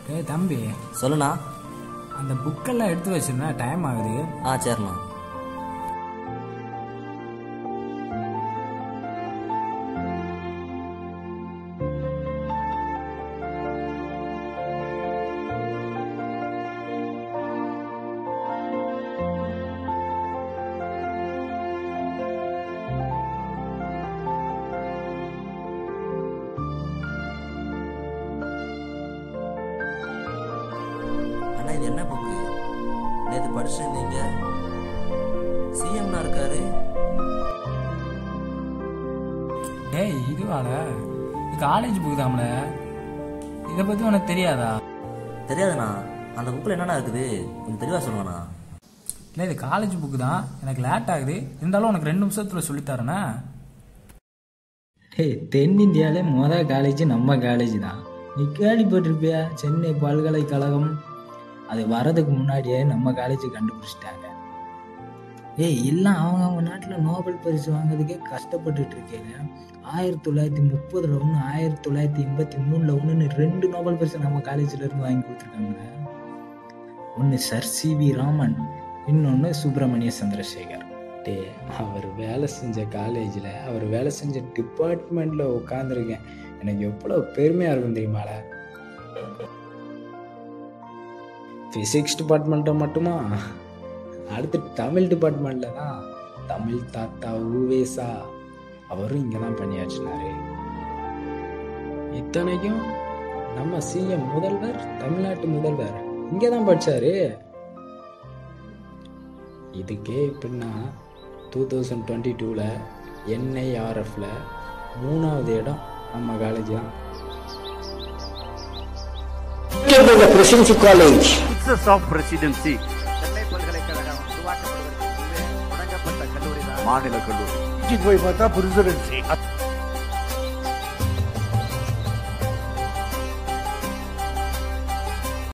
ஏய் தம்பி சொல்லுண்ணா அந்த புக்கெல்லாம் எடுத்து வச்சிருந்தா டைம் ஆகுது ஆ சரிண்ணா அண்ணா இது என்ன புக்கு நேற்று படிச்சிருந்தீங்க சிஎம்னா இருக்காரு டேய் இதுவாட காலேஜ் புக் தாம்ல இதை பற்றி உனக்கு தெரியாதா தெரியாதுண்ணா அந்த புக்கில் என்னண்ணா இருக்குது கொஞ்சம் தெளிவாக சொல்லுங்கண்ணா இல்லை இது காலேஜ் புக்கு தான் எனக்கு லேட் ஆகுது இருந்தாலும் உனக்கு ரெண்டு நிமிஷத்தில் சொல்லித்தரேனே டேய் தென்னிந்தியாவிலே மொதல் காலேஜ் நம்ம காலேஜ் தான் நீ கேள்விப்பட்டிருப்பியா சென்னை பல்கலைக்கழகம் அது வரதுக்கு முன்னாடியே நம்ம காலேஜ் கண்டுபிடிச்சிட்டாங்க ஏய் எல்லாம் அவங்க அவங்க நாட்டில் நோபல் பரிசு வாங்குறதுக்கே கஷ்டப்பட்டுட்டு இருக்கேங்க ஆயிரத்தி தொள்ளாயிரத்தி முப்பதுல ஒன்று ஆயிரத்தி தொள்ளாயிரத்தி எண்பத்தி மூணில் ஒன்றுன்னு ரெண்டு நோபல் பரிசு நம்ம காலேஜில் இருந்து வாங்கி கொடுத்துருக்காங்க ஒன்று சர் சி வி ராமன் இன்னொன்று சுப்பிரமணிய சந்திரசேகர் டே அவர் வேலை செஞ்ச காலேஜில் அவர் வேலை செஞ்ச டிபார்ட்மெண்ட்டில் உட்காந்துருக்கேன் எனக்கு எவ்வளோ பெருமையாக இருக்கும் தெரியுமாடா ஃபிசிக்ஸ் டிபார்ட்மெண்ட்டை மட்டுமா அடுத்து தமிழ் டிபார்ட்மெண்ட்டில் தான் தமிழ் தாத்தா ஊவேசா அவரும் இங்கே தான் பணியாற்றினாரு இத்தனைக்கும் நம்ம சிஎம் முதல்வர் தமிழ்நாட்டு முதல்வர் இங்கே தான் படித்தாரு இதுக்கே எப்படின்னா டூ தௌசண்ட் டுவெண்ட்டி டூவில் என்ஐஆர்எஃப்ல மூணாவது இடம் நம்ம காலேஜ் தான் Presidency College Success of presidency Chennai பல்கலைக்கழகம் உருவாக்கப்படுவதற்கு முன்பே தொடங்கப்பட்ட கல்லூரி மாநில கல்லூரி போய் பார்த்தா பிரசிடென்சி